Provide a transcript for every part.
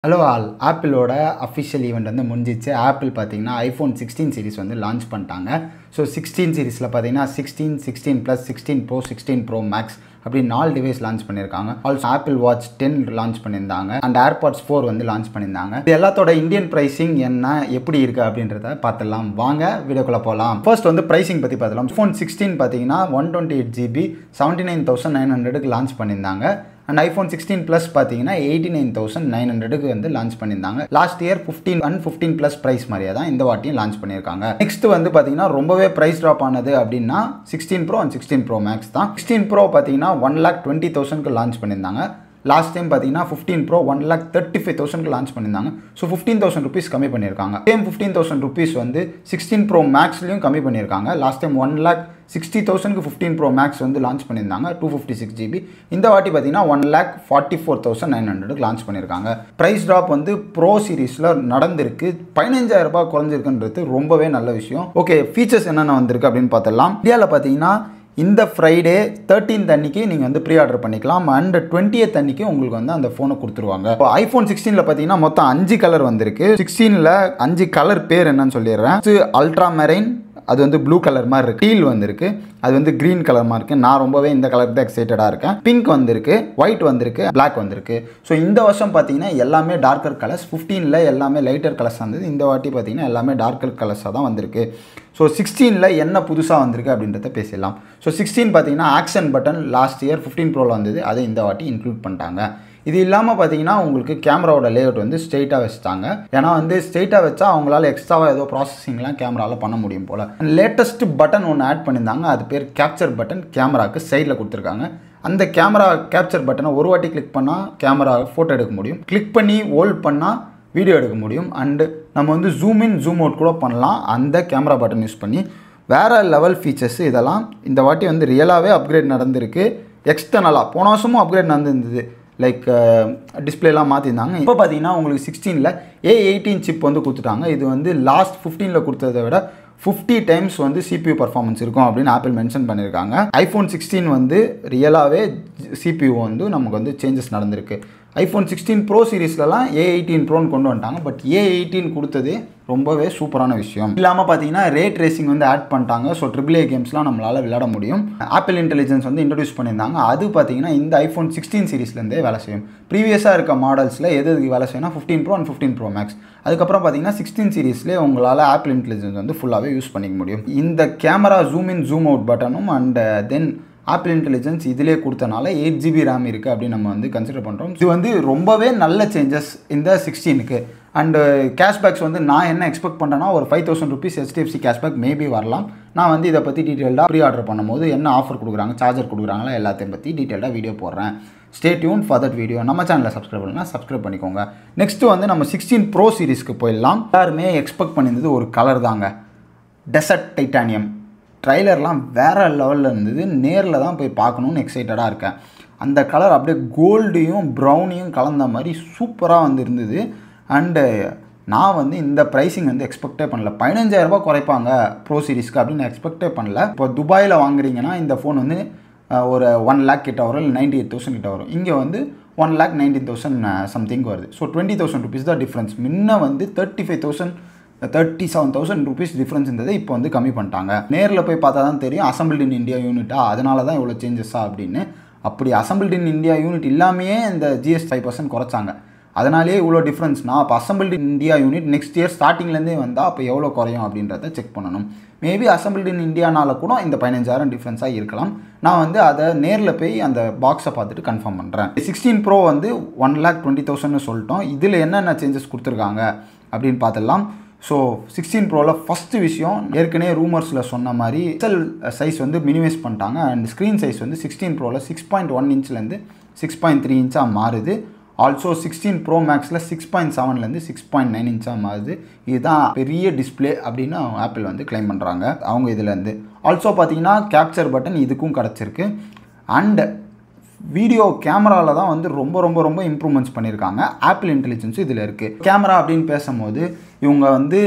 hello all ஆப்பிளோட official event வந்து முடிஞ்சிச்சு ஆப்பிள் பார்த்தீங்கன்னா ஐஃபோன் சிக்ஸ்டீன் சீரிஸ் வந்து லான்ச் பண்ணிட்டாங்க ஸோ சிக்ஸ்டீன் சீரிஸில் பார்த்தீங்கன்னா sixteen sixteen plus sixteen pro sixteen pro max அப்படி நாலு டிவைஸ் லான்ச் பண்ணியிருக்காங்க also Apple watch ten launch பண்ணியிருந்தாங்க அண்ட் ஏர்பாட்ஸ் ஃபோர் வந்து லான்ச் பண்ணியிருந்தாங்க இது எல்லாத்தோட இந்தியன் ப்ரைசிங் என்ன எப்படி இருக்குது அப்படின்றத பார்த்துடலாம் வாங்க வீடியோக்குள்ளே போகலாம் ஃபர்ஸ்ட் வந்து ப்ரைசிங் பற்றி பார்த்துலாம் ஃபோன் சிக்ஸ்டீன் பார்த்தீங்கன்னா one twenty eight GB seventy nine thousand nine ஹண்ட்ரடுக்கு லான்ச் பண்ணியிருந்தாங்க அண்ட் ஐஃபோன் சிக்ஸ்டீன் ப்ளஸ் பார்த்தீங்கன்னா எயிட்டி நைன் தௌசண்ட் நைன் ஹண்ட்ரடுக்கு வந்து லான்ச் பண்ணியிருந்தாங்க last year fifteen and fifteen plus price மாதிரியே தான் இந்த வாட்டியும் லான்ச் பண்ணியிருக்காங்க நெக்ஸ்ட் வந்து பார்த்தீங்கன்னா ரொம்பவே ப்ரைஸ் ட்ராப் ஆனது அப்படின்னா sixteen pro and sixteen pro max தான் சிக்ஸ்டீன் ப்ரோ பார்த்தீங்கன்னா ஒன் லேக் டுவெண்ட்டி தௌசண்ட்க்கு லான்ச் பண்ணியிருந்தாங்க லாஸ்ட் டைம் பார்த்தீங்கன்னா fifteen pro one lakh thirty five தௌசண்ட்க்கு லான்ச் பண்ணியிருந்தாங்க ஸோ ஃபிஃப்டீன் தௌசண்ட் ருபீஸ் கம்மி பண்ணியிருக்காங்க சேம் ஃபிஃப்டீன் தௌசண்ட் ருபீஸ் வந்து சிக்ஸ்டீன் ப்ரோ மேக்ஸ்லையும் கம்மி பண்ணியிருக்காங்க last time one lakh sixty தௌசண்ட்க்கு ஃபிஃப்டீன் ப்ரோ மேக்ஸ் வந்து லான்ச் பண்ணியிருந்தாங்க டூ ஃபிஃப்டி சிக்ஸ் ஜிபி இந்த வாட்டி பார்த்தீங்கன்னா one lakh forty four thousand nine ஹண்ட்ரடுக்கு லான்ச் பண்ணியிருக்காங்க ப்ரைஸ் ட்ராப் வந்து ப்ரோ சீரீஸில் நடந்திருக்கு பதினஞ்சாயிரம் ரூபாய் குறைஞ்சிருக்குன்றது ரொம்பவே நல்ல விஷயம் ஓகே ஃபீச்சர்ஸ் என்னென்ன வந்திருக்கு அப்படின்னு பார்த்துடலாம் இந்தியாவில் பார்த்தீங்கன்னா இந்த ஃப்ரைடே தேர்ட்டீன்த் அன்னைக்கு நீங்கள் வந்து ப்ரீ ஆர்டர் பண்ணிக்கலாம் அண்ட் டுவெண்ட்டியத் அன்னைக்கு உங்களுக்கு வந்து அந்த ஃபோனை கொடுத்துருவாங்க இப்போ ஐஃபோன் சிக்ஸ்டீனில் பார்த்தீங்கன்னா மொத்தம் அஞ்சு கலர் வந்திருக்கு சிக்ஸ்டீனில் அஞ்சு கலர் பேர் என்னன்னு சொல்லிடுறேன் அல்ட்ரா மெரைன் அது வந்து ப்ளூ கலர் மாதிரி இருக்கு டீல் வந்திருக்கு அது வந்து க்ரீன் கலர் மாதிரி இருக்கு நான் ரொம்பவே இந்த கலர் தான் எக்ஸைட்டடாக இருக்கேன் பிங்க் வந்திருக்கு ஒயிட் வந்திருக்கு பிளாக் வந்திருக்கு ஸோ இந்த வருஷம் பார்த்தீங்கன்னா எல்லாமே டார்க்கர் கலர்ஸ் ஃபிஃப்டீனில் எல்லாமே லைட்டர் கலர்ஸ் வந்தது இந்த வாட்டி பார்த்தீங்கன்னா எல்லாமே டார்க்கர் கலர்ஸாக தான் வந்திருக்கு ஸோ சிக்ஸ்டீனில் என்ன புதுசாக வந்திருக்கு அப்படின்றத பேசிடலாம் ஸோ சிக்ஸ்டீன் பார்த்தீங்கன்னா action button last year fifteen ப்ரோவில் வந்தது அதை இந்த வாட்டி இன்க்ளூட் பண்ணிட்டாங்க இது இல்லாமல் பார்த்தீங்கன்னா உங்களுக்கு கேமராவோட லேஅவுட் வந்து ஸ்ட்ரெயிட்டாக வச்சுட்டாங்க ஏன்னா வந்து ஸ்ட்ரெயிட்டாக வச்சா அவங்களால எக்ஸ்ட்ராவாக ஏதோ ப்ராசஸிங்லாம் கேமராவில் பண்ண முடியும் போல் லேட்டஸ்ட் பட்டன் ஒன்று ஆட் பண்ணியிருந்தாங்க அது பேர் கேப்சர் பட்டன் கேமராவுக்கு சைடில் கொடுத்துருக்காங்க அந்த கேமரா கேப்சர் பட்டனை ஒரு வாட்டி கிளிக் பண்ணால் கேமரா ஃபோட்டோ எடுக்க முடியும் கிளிக் பண்ணி ஹோல்ட் பண்ணால் வீடியோ எடுக்க முடியும் அண்டு நம்ம வந்து ஜூம் இன் ஜூம் அவுட் கூட பண்ணலாம் அந்த கேமரா பட்டன் யூஸ் பண்ணி வேறு லெவல் ஃபீச்சர்ஸ் இதெல்லாம் இந்த வாட்டி வந்து ரியலாகவே அப்கிரேட் நடந்திருக்கு எக்ஸ்டர்னலாக போன வருஷமும் அப்கிரேட் நடந்திருந்தது லைக் டிஸ்பிளேலாம் மாற்றிருந்தாங்க இப்போ பார்த்தீங்கன்னா உங்களுக்கு சிக்ஸ்டீனில் ஏ எயிட்டீன் சிப் வந்து கொடுத்துட்டாங்க இது வந்து லாஸ்ட் ஃபிஃப்டீனில் கொடுத்ததை விட ஃபிஃப்டி டைம்ஸ் வந்து சிபியூ பர்ஃபார்மன்ஸ் இருக்கும் அப்படின்னு ஆப்பிள் மென்ஷன் பண்ணியிருக்காங்க ஐஃபோன் சிக்ஸ்டீன் வந்து ரியலாகவே சிபியூ வந்து நமக்கு வந்து சேஞ்சஸ் நடந்திருக்கு ஐஃபோன் சிக்ஸ்டீன் ப்ரோ சீரீஸ்லலாம் ஏ எயிட்டீன் ப்ரோன்னு கொண்டு வந்துட்டாங்க பட் ஏ எயிட்டீன் கொடுத்ததே ரொம்பவே சூப்பரான விஷயம் இல்லாமல் பார்த்தீங்கன்னா ரேட் ரேசிங் வந்து ஆட் பண்ணிட்டாங்க ஸோ ட்ரிபிள் ஏ கேம்ஸ்லாம் நம்மளால் விளையாட முடியும் ஆப்பிள் இன்டெலிஜென்ஸ் வந்து இன்ட்ரடியூஸ் பண்ணியிருந்தாங்க அது பார்த்தீங்கன்னா இந்த ஐஃபோன் சிக்ஸ்டீன் சீரீஸ்லேருந்தே வேலை செய்யும் ப்ரீவியஸாக இருக்க மாடல்ஸில் எது எதுக்கு வேலை செய்யணும் fifteen pro and fifteen pro max அதுக்கப்புறம் பார்த்தீங்கன்னா சிக்ஸ்டீன் சீரீஸ்லேயே உங்களால் ஆப்பிள் இன்டெலிஜென்ஸ் வந்து ஃபுல்லாகவே யூஸ் பண்ணிக்க முடியும் இந்த camera zoom in zoom out பட்டனும் அண்ட் தென் ஆப்பிள் இன்டெலிஜென்ஸ் இதிலே கொடுத்தனால எயிட் ஜிபி ரேம் இருக்குது அப்படின்னு நம்ம வந்து கன்சிடர் பண்ணுறோம் இது வந்து ரொம்பவே நல்ல சேஞ்சஸ் இந்த சிக்ஸ்டீனுக்கு அண்டு கேஷ்பேக்ஸ் வந்து நான் என்ன எக்ஸ்பெக்ட் பண்ணுறேன்னா ஒரு five thousand rupees HDFC cashback maybe வரலாம் நான் வந்து இதை பற்றி டீட்டெயில்டாக ப்ரீ ஆர்டர் பண்ணும்போது என்ன ஆஃபர் கொடுக்குறாங்க சார்ஜர் கொடுக்குறாங்களா எல்லாத்தையும் பற்றி டீட்டெயில்டாக வீடியோ போடுறேன் stay tuned for that video நம்ம சேனலில் சப்ஸ்கிரைப் பண்ணலாம் சப்ஸ்கிரைப் பண்ணிக்கோங்க நெக்ஸ்ட் வந்து நம்ம சிக்ஸ்டீன் ப்ரோ சீரிஸ்க்கு போயிடலாம் எல்லாருமே எக்ஸ்பெக்ட் பண்ணியிருந்தது ஒரு கலர் தாங்க டெசர்ட் டைட்டானியம் ட்ரைலர்லாம் வேறு லெவலில் இருந்தது நேரில் தான் போய் பார்க்கணுன்னு எக்ஸைட்டடாக இருக்கேன் அந்த கலர் அப்படியே கோல்டையும் ப்ரௌனையும் கலந்த மாதிரி சூப்பராக வந்து இருந்தது அண்டு நான் வந்து இந்த ப்ரைஸிங் வந்து எக்ஸ்பெக்டே பண்ணல பதினஞ்சாயிரரூபா குறைப்பாங்க ப்ரோ சீரிஸ்க்கு அப்படின்னு எக்ஸ்பெக்டே பண்ணல இப்போ துபாயில் வாங்குறீங்கன்னா இந்த ஃபோன் வந்து ஒரு ஒன் லேக் கிட்ட வரும் இல்லை நைன்டி எயிட் தௌசண்ட் கிட்ட வரும் இங்கே வந்து one lakh nineteen thousand something வருது ஸோ டுவெண்ட்டி தௌசண்ட் ருபீஸ் தான் டிஃப்ரென்ஸ் முன்ன வந்து thirty five thousand thirty seven thousand rupees difference இருந்தது இப்போ வந்து கம்மி பண்ணிட்டாங்க நேரில் போய் பார்த்தா தான் தெரியும் அசம்பிள்ட் இன் இந்தியா யூனிட்டா அதனால தான் இவ்வளோ சேஞ்சஸா அப்படின்னு அப்படி அசம்பிள்ட் இன் இந்தியா யூனிட் இல்லாமையே இந்த ஜிஎஸ் ஃபைவ் பர்சன்ட் குறைச்சாங்க அதனாலேயே இவ்வளோ டிஃப்ரென்ஸ்னா அப்போ assembled in India unit next year ஸ்டார்டிங்லேருந்தே வந்தால் அப்போ எவ்வளோ குறையும் அப்படின்றத செக் பண்ணணும் மேபி அசம்பிள்ட் இன் இந்தியானால கூட இந்த பதினஞ்சாயிரம் டிஃப்ரென்ஸாக இருக்கலாம் நான் வந்து அதை நேரில் போய் அந்த பாக்ஸை பார்த்துட்டு கன்ஃபார்ம் பண்ணுறேன் சிக்ஸ்டீன் ப்ரோ வந்து ஒன் லேக் டுவெண்ட்டி தௌசண்ட்னு சொல்லிட்டோம் இதில் என்னென்ன சேஞ்சஸ் கொடுத்துருக்காங்க அப்படின்னு பார்த்துடலாம் ஸோ சிக்ஸ்டீன் ப்ரோவில் ஃபஸ்ட்டு விஷயம் ஏற்கனவே ரூமர்ஸில் சொன்ன மாதிரி எக்ஸல் சைஸ் வந்து மினிமைஸ் பண்ணிட்டாங்க அண்ட் ஸ்க்ரீன் சைஸ் வந்து சிக்ஸ்டீன் ப்ரோவில் சிக்ஸ் பாயிண்ட் ஒன் இன்ச்லேருந்து சிக்ஸ் பாயிண்ட் த்ரீ இன்ச்சாக மாறுது ஆல்சோ சிக்ஸ்டீன் ப்ரோ மேக்ஸில் சிக்ஸ் பாயிண்ட் செவன்லேருந்து சிக்ஸ் பாயிண்ட் நைன் இன்ச்சாக மாறுது இதுதான் பெரிய டிஸ்பிளே அப்படின்னு ஆப்பிள் வந்து கிளைம் பண்ணுறாங்க அவங்க இதுலேருந்து ஆல்சோ பார்த்தீங்கன்னா கேப்சர் பட்டன் இதுக்கும் கிடச்சிருக்கு அண்ட் வீடியோ கேமராவில் தான் வந்து ரொம்ப ரொம்ப ரொம்ப இம்ப்ரூவ்மெண்ட்ஸ் பண்ணியிருக்காங்க ஆப்பிள் இன்டெலிஜென்ஸ் இதில் இருக்குது கேமரா அப்படின்னு பேசும்போது இவங்க வந்து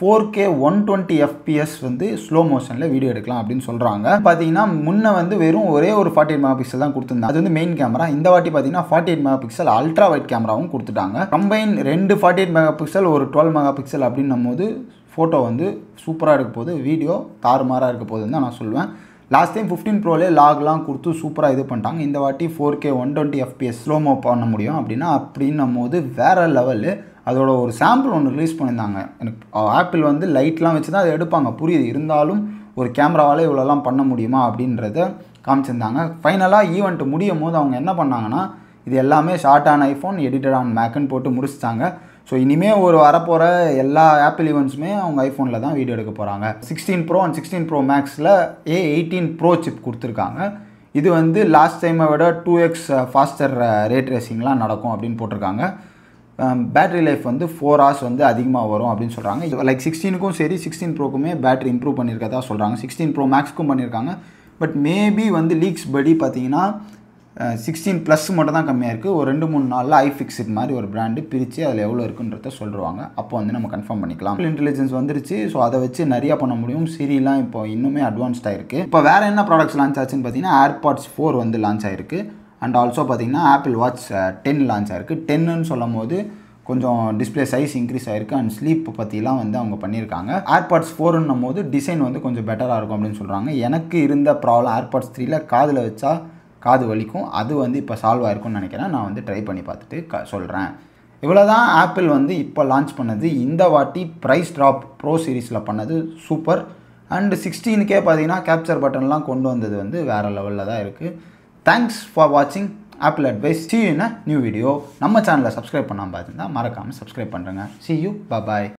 four K one twenty FPS வந்து ஸ்லோ மோஷனில் வீடியோ எடுக்கலாம் அப்படின்னு சொல்கிறாங்க பார்த்தீங்கன்னா முன்ன வந்து வெறும் ஒரே ஒரு ஃபார்ட்டி எயிட் மெகா பிக்சல் தான் கொடுத்துருந்தாங்க அது வந்து மெயின் கேமரா இந்த வாட்டி பார்த்தீங்கன்னா forty eight megapixel ultra wide கேமராவும் கொடுத்துட்டாங்க கம்பைன் ரெண்டு ஃபார்ட்டி எயிட் மெகா பிக்சல் ஒரு டுவெல் மெகா பிக்சல் அப்படின்னும் போது ஃபோட்டோ வந்து சூப்பராக இருக்க போகுது வீடியோ தாறுமாறாக இருக்க போகுதுன்னு தான் நான் சொல்லுவேன் லாஸ்ட் டைம் ஃபிஃப்டீன் ப்ரோலே லாக்லாம் கொடுத்து சூப்பராக இது பண்ணிட்டாங்க இந்த வாட்டி four K one twenty FPS slow mo பண்ண முடியும் அப்படின்னா அப்படின்னும் போது வேறு லெவலு அதோட ஒரு சாம்பிள் ஒன்று ரிலீஸ் பண்ணியிருந்தாங்க எனக்கு ஆப்பிள் வந்து லைட்லாம் வச்சு தான் அதை எடுப்பாங்க புரியுது இருந்தாலும் ஒரு கேமராவால் இவ்வளோலாம் பண்ண முடியுமா அப்படின்றத காமிச்சிருந்தாங்க ஃபைனலாக ஈவெண்ட் முடியும் போது அவங்க என்ன பண்ணாங்கன்னா இது எல்லாமே shot on iPhone edited on மேக்குன்னு போட்டு முடிச்சிட்டாங்க ஸோ இனிமேல் ஒரு வரப்போகிற எல்லா ஆப்பிள் ஈவெண்ட்ஸுமே அவங்க ஐஃபோனில் தான் வீடியோ எடுக்க போகிறாங்க sixteen pro and sixteen pro மேக்ஸில் ஏ எயிட்டீன் ப்ரோ சிப் கொடுத்துருக்காங்க இது வந்து லாஸ்ட் டைமை விட டூ எக்ஸ் ஃபாஸ்டர் ரேட் ரேசிங்லாம் நடக்கும் அப்படின்னு போட்டிருக்காங்க பேட்டரி லைஃப் வந்து ஃபோர் ஹவர்ஸ் வந்து அதிகமாக வரும் அப்படின்னு சொல்கிறாங்க லைக் சிக்ஸ்டீனுக்கும் சரி சிக்ஸ்டீன் ப்ரோக்குமே பேட்டரி இம்ப்ரூவ் பண்ணியிருக்கதா சொல்கிறாங்க சிக்ஸ்டீன் ப்ரோ மேக்ஸ்க்கும் பண்ணியிருக்காங்க பட் மேபி வந்து லீக்ஸ் படி பார்த்தீங்கன்னா சிக்ஸ்டீன் ப்ளஸ் மட்டும் தான் கம்மியாக இருக்குது ஒரு ரெண்டு மூணு நாளில் ஐ ஃபிக்ஸிட் மாதிரி ஒரு பிராண்டு பிரித்து அதில் எவ்வளோ இருக்குன்றத சொல்லிடுவாங்க அப்போ வந்து நம்ம கன்ஃபார்ம் பண்ணிக்கலாம் இன்டெலிஜென்ஸ் வந்துருச்சு ஸோ அதை வச்சு நிறையா பண்ண முடியும் சிரிலாம் இப்போ இன்னுமே அட்வான்ஸ்டாக இருக்குது இப்போ வேறு என்ன ப்ராடக்ட்ஸ் லான்ச் ஆச்சுன்னு பார்த்தீங்கன்னா ஏர்பாட்ஸ் ஃபோர் வந்து லான்ச் ஆயிருக்கு அண்ட் ஆல்சோ பார்த்தீங்கன்னா ஆப்பிள் வாட்ச் டென் லான்ச் ஆயிருக்கு டென்னுன்னு சொல்லும் போது கொஞ்சம் டிஸ்பிளே சைஸ் இன்க்ரீஸ் ஆயிருக்கு அண்ட் ஸ்லீப் பற்றிலாம் வந்து அவங்க பண்ணியிருக்காங்க ஏர்பாட்ஸ் ஃபோர்னும் போது டிசைன் வந்து கொஞ்சம் பெட்டராக இருக்கும் அப்படின்னு சொல்கிறாங்க எனக்கு இருந்த ப்ராப்ளம் ஏர்பாட்ஸ் த்ரீல காதில் வச்சா காது வலிக்கும் அது வந்து இப்போ சால்வ் ஆயிருக்கும்னு நினைக்கிறேன் நான் வந்து ட்ரை பண்ணி பார்த்துட்டு க சொல்கிறேன் இவ்வளோ தான் ஆப்பிள் வந்து இப்போ லான்ச் பண்ணது இந்த வாட்டி ப்ரைஸ் ட்ராப் ப்ரோ சீரீஸில் பண்ணது சூப்பர் அண்டு சிக்ஸ்டீனுக்கே பார்த்தீங்கன்னா கேப்சர் பட்டன்லாம் கொண்டு வந்தது வந்து வேறு லெவலில் தான் இருக்குது தேங்க்ஸ் ஃபார் வாட்சிங் Apple advice see you new video நம்ம சேனலை சப்ஸ்கிரைப் பண்ணாமல் பார்த்துருந்தா மறக்காமல் சப்ஸ்கிரைப் பண்ணுறேங்க சி யூ பாய்